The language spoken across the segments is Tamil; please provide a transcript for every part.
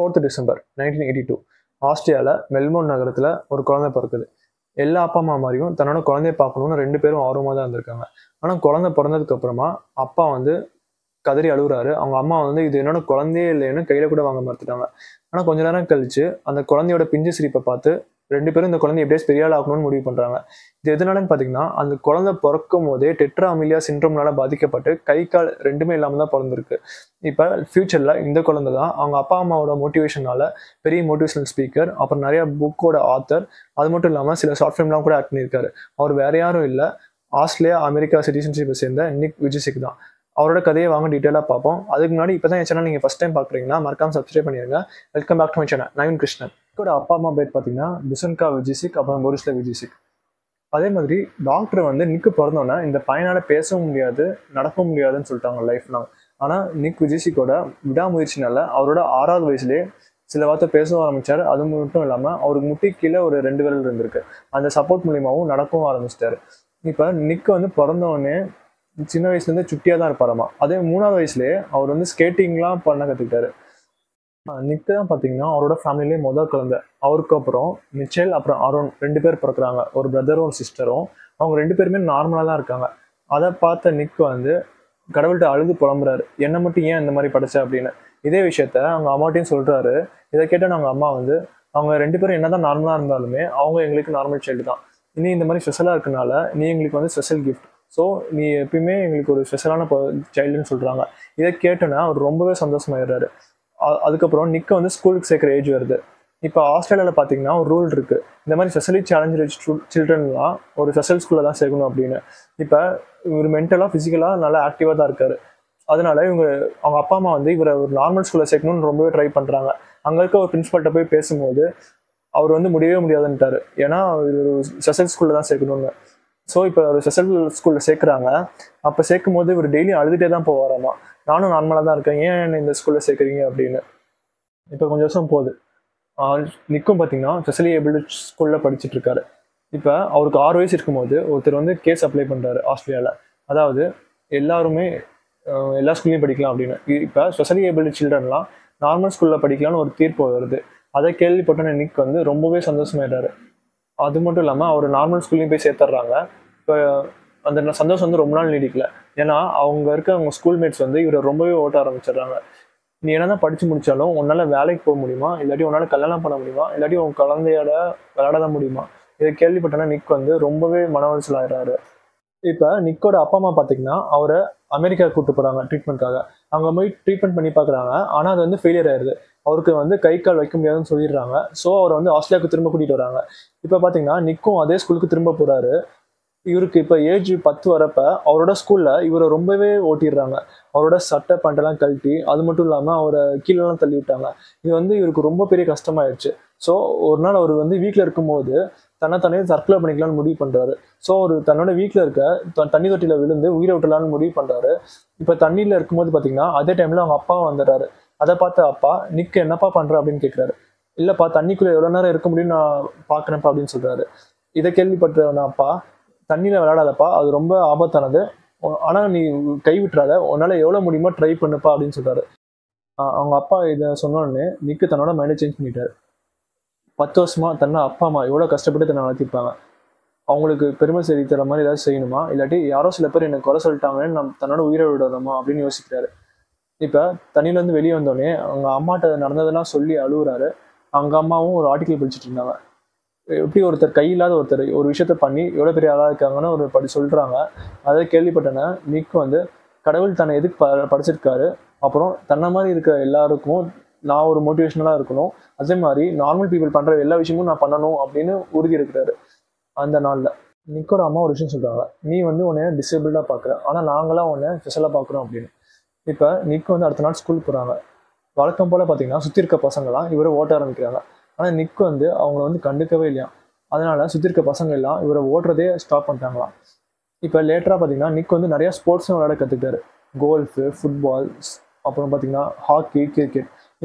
fourth December nineteen eighty two ஆஸ்திரியாவில் மெல்போர்ன் நகரத்தில் ஒரு குழந்தை பிறக்குது எல்லா அப்பா அம்மா மாதிரியும் தன்னோட குழந்தைய பார்க்கணுன்னு ரெண்டு பேரும் ஆர்வமாக தான் இருந்திருக்காங்க ஆனால் குழந்தை பிறந்ததுக்கு அப்புறமா அப்பா வந்து கதறி அழுகுறாரு அவங்க அம்மா வந்து இது என்னோட குழந்தையே இல்லைன்னு கையில் கூட வாங்க மறுத்துட்டாங்க ஆனால் கொஞ்ச நேரம் கழிச்சு அந்த குழந்தையோட பிஞ்சு சிரிப்பை பார்த்து ரெண்டு பேரும் இந்த குழந்தை எப்படியாச்சும் பெரிய ஆள் ஆகணும்னு முடிவு பண்ணுறாங்க இது எதனாலன்னு பார்த்தீங்கன்னா அந்த குழந்தை பிறக்கும் போதே டெட்ரா அமிலியா சிண்ட்ரோம்னால பாதிக்கப்பட்டு கை கால் ரெண்டுமே இல்லாமல் தான் பிறந்திருக்கு இப்போ ஃப்யூச்சரில் இந்த குழந்தை தான் அவங்க அப்பா அம்மாவோட மோட்டிவேஷனால பெரிய மோட்டிவேஷனல் ஸ்பீக்கர் அப்புறம் நிறைய புக்கோட ஆத்தர் அது மட்டும் இல்லாமல் சில ஷார்ட் ஃபிலிம்லாம் கூட ஆக்ட் பண்ணியிருக்காரு அவர் வேற யாரும் இல்லை ஆஸ்திரேலியா அமெரிக்கா சிட்டிசன்ஷிப்பை சேர்ந்த நிக் விஜய்சிக் தான் அவரோட கதையை வாங்க டீட்டெயிலாக பார்ப்போம் அதுக்கு முன்னாடி இப்போ தான் என் சேனல் நீங்கள் ஃபஸ்ட் டைம் பார்க்குறீங்கன்னா மறக்காம சப்ஸ்கிரைப் பண்ணிடுங்க welcome back to my channel Naveen Krishnan நிக்கோட அப்பா அம்மா பேர் பார்த்தீங்கன்னா துசன்கா விஜய்சிக் அப்புறம் போரிஸ்ல விஜய்சிக் அதே மாதிரி டாக்டர் வந்து நிக்கு பிறந்தோன்னே இந்த பையனால் பேசவும் முடியாது நடக்கவும் முடியாதுன்னு சொல்லிட்டாங்க லைஃப் லாங் ஆனால் நிக் விஜய்சிக்கோட விடாமுயற்சினால அவரோட ஆறாவது வயசுலேயே சில வார்த்தை பேசவும் ஆரம்பிச்சார் அது மட்டும் இல்லாமல் அவருக்கு முட்டி கீழே ஒரு ரெண்டு விரல் இருந்திருக்கு அந்த சப்போர்ட் மூலியமாகவும் நடக்கவும் ஆரம்பிச்சிட்டாரு இப்போ நிக் வந்து பிறந்தவொடனே சின்ன வயசுலேருந்து சுட்டியாக தான் இருப்பாராமா அதே மூணாவது வயசுலேயே அவர் வந்து ஸ்கேட்டிங்லாம் பண்ண கற்றுக்கிட்டாரு நிக்கு தான் பார்த்தீங்கன்னா அவரோட ஃபேமிலிலே முதல் குழந்தை அவருக்கு அப்புறம் மிச்சேல் அப்புறம் அருண் ரெண்டு பேர் பிறக்குறாங்க ஒரு பிரதரும் ஒரு சிஸ்டரும் அவங்க ரெண்டு பேருமே நார்மலாக தான் இருக்காங்க அதை பார்த்த நிக் வந்து கடவுள்கிட்ட அழுது புலம்புறாரு என்ன மட்டும் ஏன் இந்த மாதிரி படிச்ச அப்படின்னு இதே விஷயத்த அவங்க அம்மாட்டையும் சொல்றாரு இதை கேட்ட அவங்க அம்மா வந்து அவங்க ரெண்டு பேரும் என்னதான் நார்மலாக இருந்தாலுமே அவங்க எங்களுக்கு நார்மல் சைல்டு தான் இனி இந்த மாதிரி ஸ்பெஷலாக இருக்கனால நீ எங்களுக்கு வந்து ஸ்பெஷல் கிஃப்ட் ஸோ நீ எப்பயுமே எங்களுக்கு ஒரு ஸ்பெஷலான சைல்டுன்னு சொல்கிறாங்க இதை கேட்டோன்னா அவர் ரொம்பவே சந்தோஷமாயிடுறாரு அதுக்கப்புறம் நிக்க வந்து ஸ்கூலுக்கு சேர்க்குற ஏஜ் வருது இப்போ ஆஸ்திரேலியாவில் பார்த்தீங்கன்னா ஒரு ரூல் இருக்கு இந்த மாதிரி ஸ்பெஷலி சேலஞ்சு சில்ட்ரன்லாம் ஒரு ஸ்பெஷல் ஸ்கூலில் தான் சேர்க்கணும் அப்படின்னு இப்போ இவர் மென்டலாக ஃபிசிக்கலாக நல்லா ஆக்டிவாக தான் இருக்காரு அதனால இவங்க அவங்க அப்பா அம்மா வந்து இவரை ஒரு நார்மல் ஸ்கூலில் சேர்க்கணும்னு ரொம்பவே ட்ரை பண்ணுறாங்க அங்கே இருக்க ஒரு பிரின்ஸ்பல்கிட்ட போய் பேசும்போது அவர் வந்து முடியவே முடியாதுன்ட்டாரு ஏன்னா ஒரு ஸ்பெஷல் ஸ்கூலில் தான் சேர்க்கணும்னு ஸோ இப்போ ஒரு ஸ்பெஷல் ஸ்கூலில் சேர்க்குறாங்க அப்போ சேர்க்கும் போது இவர் டெய்லியும் அழுதுகிட்டே தான் போவாராமா நானும் நார்மலாக தான் இருக்கேன் ஏன் இந்த ஸ்கூலில் சேர்க்குறீங்க அப்படின்னு இப்போ கொஞ்சம் வருஷம் போகுது நிற்கும் பார்த்தீங்கன்னா ஸ்பெஷலி ஏபிள் ஸ்கூலில் படிச்சுட்டு இருக்காரு இப்போ அவருக்கு ஆறு வயசு இருக்கும்போது ஒருத்தர் வந்து கேஸ் அப்ளை பண்ணுறாரு ஆஸ்திரேலியாவில் அதாவது எல்லாருமே எல்லா ஸ்கூல்லையும் படிக்கலாம் அப்படின்னு இப்போ ஸ்பெஷலி ஏபிள் சில்ட்ரன்லாம் நார்மல் ஸ்கூலில் படிக்கலாம்னு ஒரு தீர்ப்பு வருது அதை கேள்விப்பட்டோன்னே நிக் வந்து ரொம்பவே சந்தோஷமாயிட்டாரு அது மட்டும் இல்லாமல் அவர் நார்மல் ஸ்கூல்லையும் போய் சேர்த்துட்றாங்க இப்போ அந்த சந்தோஷம் வந்து ரொம்ப நாள் நீடிக்கல ஏன்னா அவங்க இருக்க அவங்க ஸ்கூல்மேட்ஸ் வந்து இவரை ரொம்பவே ஓட்ட ஆரம்பிச்சிடுறாங்க நீ என்னதான் படிச்சு முடிச்சாலும் உன்னால வேலைக்கு போக முடியுமா இல்லாட்டி உன்னால கல்யாணம் பண்ண முடியுமா இல்லாட்டி உன் குழந்தையோட விளையாட தான் முடியுமா இதை கேள்விப்பட்டோன்னா நிக் வந்து ரொம்பவே மன உளைச்சல் ஆயிடுறாரு இப்போ நிக்கோட அப்பா அம்மா பார்த்தீங்கன்னா அவரை அமெரிக்கா கூப்பிட்டு போகிறாங்க ட்ரீட்மெண்ட்காக அங்கே போய் ட்ரீட்மெண்ட் பண்ணி பார்க்குறாங்க ஆனால் அது வந்து ஃபெயிலியர் ஆயிடுது அவருக்கு வந்து கை கால் வைக்க முடியாதுன்னு சொல்லிடுறாங்க ஸோ அவரை வந்து ஆஸ்திரேலியாவுக்கு திரும்ப கூட்டிகிட்டு வராங்க இப்போ பார்த்தீங்கன்னா நிக்கும் அதே ஸ்கூலுக்கு திரும்ப போகிறாரு இவருக்கு இப்போ ஏஜ் பத்து வரப்ப அவரோட ஸ்கூலில் இவரை ரொம்பவே ஓட்டிடுறாங்க அவரோட சட்டை பண்டெல்லாம் கழட்டி அது மட்டும் இல்லாமல் அவரை கீழெல்லாம் தள்ளி விட்டாங்க இது வந்து இவருக்கு ரொம்ப பெரிய கஷ்டமாயிடுச்சு ஸோ ஒரு நாள் அவர் வந்து வீட்டில் இருக்கும்போது தன்னைத்தானே தற்கொலை பண்ணிக்கலாம்னு முடிவு பண்ணுறாரு ஸோ அவர் தன்னோட வீட்டில் இருக்க தண்ணி தொட்டியில் விழுந்து உயிரை விட்டலான்னு முடிவு பண்ணுறாரு இப்போ தண்ணியில் இருக்கும்போது பார்த்தீங்கன்னா அதே டைமில் அவங்க அப்பா வந்துடுறாரு அதை பார்த்த அப்பா நிக்கு என்னப்பா பண்ணுற அப்படின்னு கேட்குறாரு இல்லைப்பா தண்ணிக்குள்ளே எவ்வளோ நேரம் இருக்க முடியும்னு நான் பார்க்குறேன்ப்பா அப்படின்னு சொல்கிறாரு இதை கேள்விப்பட்ட அப்பா தண்ணியில் விளையாடாதப்பா அது ரொம்ப ஆபத்தானது ஆனால் நீ கை விட்டுறாத உன்னால் எவ்வளோ முடியுமோ ட்ரை பண்ணுப்பா அப்படின்னு சொல்கிறாரு அவங்க அப்பா இதை சொன்னோடனே நிக்கு தன்னோட மைண்டை சேஞ்ச் பண்ணிட்டாரு பத்து வருஷமா தன்னை அப்பா அம்மா எவ்வளோ கஷ்டப்பட்டு தன்னை வளர்த்திருப்பாங்க அவங்களுக்கு பெருமை சரி தர மாதிரி ஏதாவது செய்யணுமா இல்லாட்டி யாரோ சில பேர் எனக்கு குறை சொல்லிட்டாங்கன்னு நம்ம தன்னோட உயிரை விடணுமா அப்படின்னு யோசிக்கிறாரு இப்போ தண்ணியிலேருந்து வெளியே வந்தோடனே அவங்க அம்மாட்ட நடந்ததெல்லாம் சொல்லி அழுகுறாரு அவங்க அம்மாவும் ஒரு ஆர்டிக்கல் படிச்சுட்டு இருந்தாங்க எப்படி ஒருத்தர் கை இல்லாத ஒருத்தர் ஒரு விஷயத்த பண்ணி எவ்வளோ பெரிய ஆளாக இருக்காங்கன்னு ஒரு படி சொல்கிறாங்க அதை கேள்விப்பட்டன நிக் வந்து கடவுள் தன்னை எதுக்கு ப படிச்சிருக்காரு அப்புறம் தன்னை மாதிரி இருக்க எல்லாருக்கும் நான் ஒரு மோட்டிவேஷனலாக இருக்கணும் அதே மாதிரி நார்மல் பீப்புள் பண்ணுற எல்லா விஷயமும் நான் பண்ணணும் அப்படின்னு உறுதி இருக்கிறாரு அந்த நாளில் நிக்கோட அம்மா ஒரு விஷயம் சொல்கிறாங்க நீ வந்து உன்னை டிசேபிள்டாக பார்க்குற ஆனால் நாங்களாம் உன்னை ஸ்பெஷலாக பார்க்குறோம் அப்படின்னு இப்போ நிக் வந்து அடுத்த நாள் ஸ்கூல் போகிறாங்க வழக்கம் போல் பார்த்தீங்கன்னா சுற்றி இருக்க பசங்களாம் இவரை ஓட்ட ஆரம்பிக்கிறாங்க ஆனால் நிக் வந்து அவங்கள வந்து கண்டுக்கவே இல்லையா அதனால சுற்றி இருக்க பசங்க எல்லாம் இவரை ஓட்டுறதே ஸ்டாப் பண்ணிட்டாங்களாம் இப்போ லேட்டராக பார்த்தீங்கன்னா நிக் வந்து நிறைய ஸ்போர்ட்ஸும் விளையாட கற்றுக்கிட்டாரு கோல்ஃபு ஃபுட்பால் அப்புறம் பார்த்தீங்கன்னா ஹாக்கி கிரிக்கெட்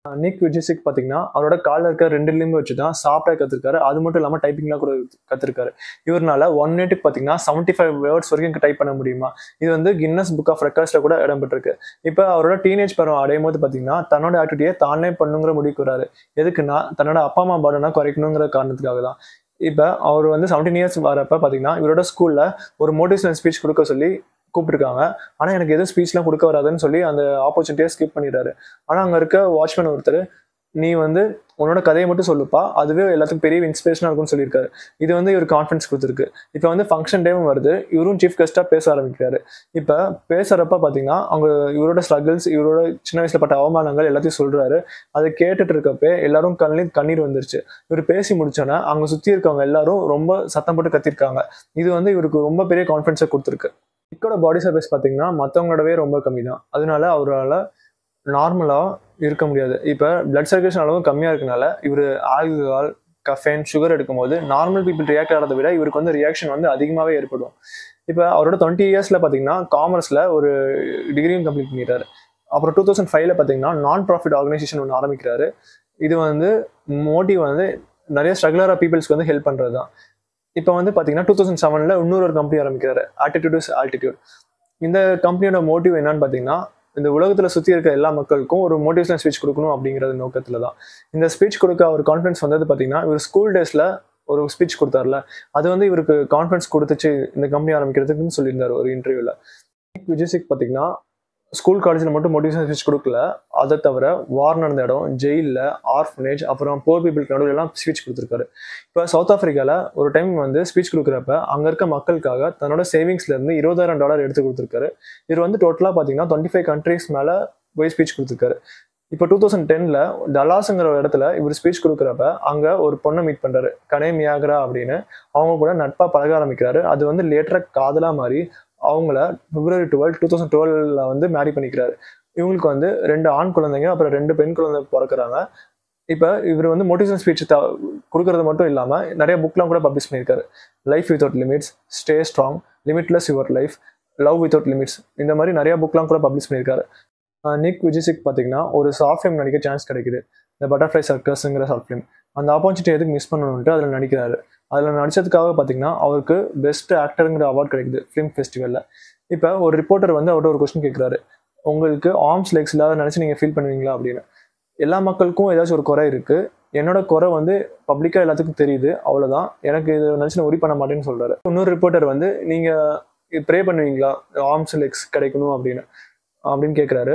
நிக் விஜய்சிக் பார்த்தீங்கன்னா அவரோட காலில் இருக்க ரெண்டு லிம்பு வச்சு தான் சாப்பிட கற்றுருக்காரு அது மட்டும் இல்லாமல் டைப்பிங்லாம் கூட கற்றுருக்காரு இவரால் ஒன் மினிட்டுக்கு பார்த்தீங்கன்னா செவன்ட்டி ஃபைவ் வேர்ட்ஸ் வரைக்கும் டைப் பண்ண முடியுமா இது வந்து கின்னஸ் புக் ஆஃப் ரெக்கார்ட்ஸில் கூட இடம் பெற்றிருக்கு இப்போ அவரோட டீனேஜ் பருவம் அடையும் போது பார்த்தீங்கன்னா தன்னோட ஆக்டிவிட்டியை தானே பண்ணுங்கிற முடிவுக்கு வராரு எதுக்குன்னா தன்னோட அப்பா அம்மா பாடனா குறைக்கணுங்கிற காரணத்துக்காக தான் இப்போ அவர் வந்து செவன்டீன் இயர்ஸ் வரப்ப பார்த்தீங்கன்னா இவரோட ஸ்கூலில் ஒரு மோட்டிவேஷனல் ஸ்பீச் கொடுக்க சொல்லி கூப்பிட்டுருக்காங்க ஆனால் எனக்கு எதுவும் ஸ்பீச்லாம் கொடுக்க வராதுன்னு சொல்லி அந்த ஆப்பர்ச்சுனிட்டியை ஸ்கிப் பண்ணிடுறாரு ஆனால் அங்கே இருக்க வாட்ச்மேன் ஒருத்தர் நீ வந்து உன்னோட கதையை மட்டும் சொல்லுப்பா அதுவே எல்லாத்துக்கும் பெரிய இன்ஸ்பிரேஷனாக இருக்கும்னு சொல்லியிருக்காரு இது வந்து இவர் கான்ஃபிடன்ஸ் கொடுத்துருக்கு இப்போ வந்து ஃபங்க்ஷன் டைமும் வருது இவரும் சீஃப் கெஸ்ட்டாக பேச ஆரம்பிக்கிறாரு இப்போ பேசுகிறப்ப பார்த்தீங்கன்னா அவங்க இவரோட ஸ்ட்ரகிள்ஸ் இவரோட சின்ன வயசில் பட்ட அவமானங்கள் எல்லாத்தையும் சொல்கிறாரு அதை கேட்டுட்டு இருக்கப்பே எல்லாரும் கண்ணில் கண்ணீர் வந்துருச்சு இவர் பேசி முடிச்சோன்னே அவங்க சுற்றி இருக்கவங்க எல்லாரும் ரொம்ப சத்தம் போட்டு கத்திருக்காங்க இது வந்து இவருக்கு ரொம்ப பெரிய கான்ஃபிடன்ஸை கொடுத்துருக்கு நிக்கோட பாடி சர்வீஸ் பார்த்தீங்கன்னா மற்றவங்களோடவே ரொம்ப கம்மி தான் அதனால அவரால் நார்மலாக இருக்க முடியாது இப்போ பிளட் சர்க்குலேஷன் அளவு கம்மியாக இருக்கனால இவர் ஆல்கஹால் கஃபேன் சுகர் எடுக்கும்போது நார்மல் பீப்புள் ரியாக்ட் ஆகிறத விட இவருக்கு வந்து ரியாக்ஷன் வந்து அதிகமாகவே ஏற்படும் இப்போ அவரோட டுவெண்ட்டி இயர்ஸில் பார்த்தீங்கன்னா காமர்ஸில் ஒரு டிகிரியும் கம்ப்ளீட் பண்ணிட்டாரு அப்புறம் டூ தௌசண்ட் ஃபைவ்ல பார்த்தீங்கன்னா நான் ப்ராஃபிட் ஆர்கனைசேஷன் ஒன்று ஆரம்பிக்கிறாரு இது வந்து மோட்டிவ் வந்து நிறைய ஸ்ட்ரகுலராக பீப்புள்ஸ்க்கு வந்து ஹெல்ப் பண்ணுறது தான் இப்போ வந்து பார்த்தீங்கன்னா டூ தௌசண்ட் செவனில் இன்னொரு ஒரு கம்பெனி ஆரம்பிக்கிறாரு ஆட்டிடியூட் இஸ் ஆல்டிடியூட் இந்த கம்பெனியோட மோட்டிவ் என்னன்னு பார்த்தீங்கன்னா இந்த உலகத்தில் சுற்றி இருக்க எல்லா மக்களுக்கும் ஒரு மோட்டிவேஷனல் ஸ்பீச் கொடுக்கணும் அப்படிங்கிறது நோக்கத்தில் தான் இந்த ஸ்பீச் கொடுக்க அவர் கான்ஃபிடன்ஸ் வந்தது பார்த்தீங்கன்னா இவர் ஸ்கூல் டேஸில் ஒரு ஸ்பீச் கொடுத்தாருல அது வந்து இவருக்கு கான்ஃபிடன்ஸ் கொடுத்துச்சு இந்த கம்பெனி ஆரம்பிக்கிறதுக்குன்னு சொல்லியிருந்தார் ஒரு இன்டர்வியூவில் விஜய்சிக் பார்த்தீங்கன்னா ஸ்கூல் காலேஜில் மட்டும் மோட்டிவேஷன் ஸ்பீச் கொடுக்கல அதை தவிர வார் நடந்த இடம் ஜெயிலில் ஆர்ஃபனேஜ் அப்புறம் போர் பீப்புளுக்கு நடுவில் எல்லாம் ஸ்பீச் கொடுத்துருக்காரு இப்போ சவுத் ஆஃப்ரிக்காவில் ஒரு டைம் வந்து ஸ்பீச் கொடுக்குறப்ப அங்கே இருக்க மக்களுக்காக தன்னோட சேவிங்ஸ்லேருந்து இருபதாயிரம் டாலர் எடுத்து கொடுத்துருக்காரு இவர் வந்து டோட்டலாக பார்த்தீங்கன்னா டுவெண்ட்டி ஃபைவ் கண்ட்ரீஸ் மேலே போய் ஸ்பீச் கொடுத்துருக்காரு இப்போ டூ தௌசண்ட் டென்னில் டலாஸுங்கிற ஒரு இடத்துல இவர் ஸ்பீச் கொடுக்குறப்ப அங்கே ஒரு பொண்ணை மீட் பண்ணுறாரு கனே மியாகரா அப்படின்னு அவங்க கூட நட்பாக பழக ஆரம்பிக்கிறாரு அது வந்து லேட்டராக காதலாக மாறி அவங்கள பிப்ரவரி டுவெல் டூ தௌசண்ட் டுவெலில் வந்து மேரி பண்ணிக்கிறாரு இவங்களுக்கு வந்து ரெண்டு ஆண் குழந்தைங்க அப்புறம் ரெண்டு பெண் குழந்தை பிறக்கிறாங்க இப்போ இவர் வந்து மோட்டிவேஷன் ஸ்பீச் த கொடுக்கறது மட்டும் இல்லாமல் நிறைய புக்லாம் கூட பப்ளிஷ் பண்ணியிருக்காரு life without limits stay strong limitless your life love without limits இந்த மாதிரி நிறைய புக்லாம் கூட பப்ளிஷ் பண்ணியிருக்காரு நிக் விஜய்சிக் பார்த்தீங்கன்னா ஒரு ஷார்ட் ஃபிலிம் நடிக்க சான்ஸ் கிடைக்குது இந்த பட்டர்ஃப்ளை சர்க்கஸ்ங்கிற ஷார்ட் ஃபிலிம் அந்த ஆப்பர்ச்சுனிட்டி எதுக்கு மிஸ் பண்ணணுன்ட்டு அதில் நடிக்கிறாரு அதில் நடிச்சதுக்காக பார்த்தீங்கன்னா அவருக்கு பெஸ்ட் ஆக்டருங்கிற அவார்ட் கிடைக்குது ஃபிலிம் ஃபெஸ்டிவலில் இப்போ ஒரு ரிப்போர்ட்டர் வந்து அவர்கிட்ட ஒரு கொஸ்டின் கேட்குறாரு உங்களுக்கு ஆர்ம்ஸ் லெக்ஸ் இல்லாத நினச்சி நீங்கள் ஃபீல் பண்ணுவீங்களா அப்படின்னு எல்லா மக்களுக்கும் ஏதாச்சும் ஒரு குறை இருக்குது என்னோட குறை வந்து பப்ளிக்காக எல்லாத்துக்கும் தெரியுது அவ்வளோதான் எனக்கு இது நினச்சி நான் உரி பண்ண மாட்டேன்னு சொல்கிறாரு இன்னொரு ரிப்போர்ட்டர் வந்து நீங்கள் ப்ரே பண்ணுவீங்களா ஆர்ம்ஸ் லெக்ஸ் கிடைக்கணும் அப்படின்னு அப்படின்னு கேட்குறாரு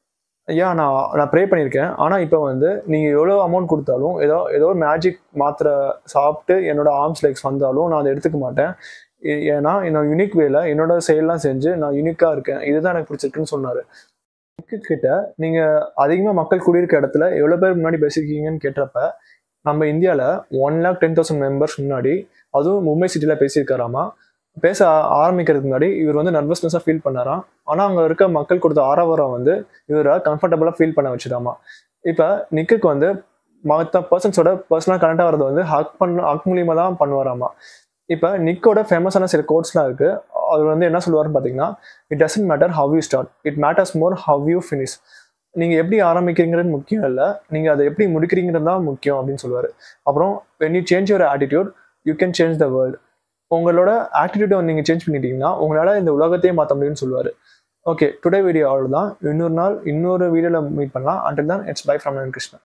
ஐயா நான் நான் ப்ரே பண்ணியிருக்கேன் ஆனால் இப்போ வந்து நீங்கள் எவ்வளோ அமௌண்ட் கொடுத்தாலும் ஏதோ ஏதோ ஒரு மேஜிக் மாத்திரை சாப்பிட்டு என்னோட ஆர்ம்ஸ் லெக்ஸ் வந்தாலும் நான் அதை எடுத்துக்க மாட்டேன் ஏ- ஏன்னா நான் யூனிக் வேல என்னோட செயல்லாம் செஞ்சு நான் யூனிக்காக இருக்கேன் இதுதான் எனக்கு பிடிச்சிருக்குன்னு சொன்னார் கிட்ட நீங்கள் அதிகமாக மக்கள் குடியிருக்க இடத்துல எவ்வளோ பேர் முன்னாடி பேசியிருக்கீங்கன்னு கேட்டப்ப நம்ம இந்தியாவில் one lakh ten thousand members முன்னாடி அதுவும் மும்பை சிட்டியில் பேசியிருக்காராமா பேச ஆ- ஆரம்பிக்கிறதுக்கு முன்னாடி இவர் வந்து நர்வஸ்னஸாக ஃபீல் பண்ணாராம் ஆனால் அங்கே இருக்க மக்கள் கொடுத்த ஆரவாரம் வந்து இவரை கம்ஃபர்டபுளாக ஃபீல் பண்ண வச்சுதாமா இப்போ நிக்குக்கு வந்து மற்ற பர்சன்ஸோட பர்சனலாக கனெக்ட் ஆகிறது வந்து ஹக் பண்ண ஹக் மூலியமாக தான் பண்ணுவாராமா இப்போ நிக்கோட ஃபேமஸான சில கோட்ஸ்லாம் இருக்கு அவர் வந்து என்ன சொல்லுவாருன்னு பார்த்தீங்கன்னா it doesn't matter how you start it matters more how you finish நீங்கள் எப்படி ஆரம்பிக்கிறீங்கிறது முக்கியம் இல்லை நீங்கள் அதை எப்படி முடிக்கிறீங்கிறது தான் முக்கியம் அப்படின்னு சொல்லுவார் அப்புறம் when you change your attitude you can change the world உங்களோட ஆட்டிடியூடை நீங்கள் சேஞ்ச் பண்ணிட்டீங்கன்னா உங்களால் இந்த உலகத்தையே மாற்ற முடியும்னு சொல்லுவார் ஓகே டுடே வீடியோ அவ்வளோதான் இன்னொரு நாள் இன்னொரு வீடியோவில் மீட் பண்ணலாம் அண்டில் தான் இட்ஸ் பை ஃப்ரம் கிருஷ்ணன்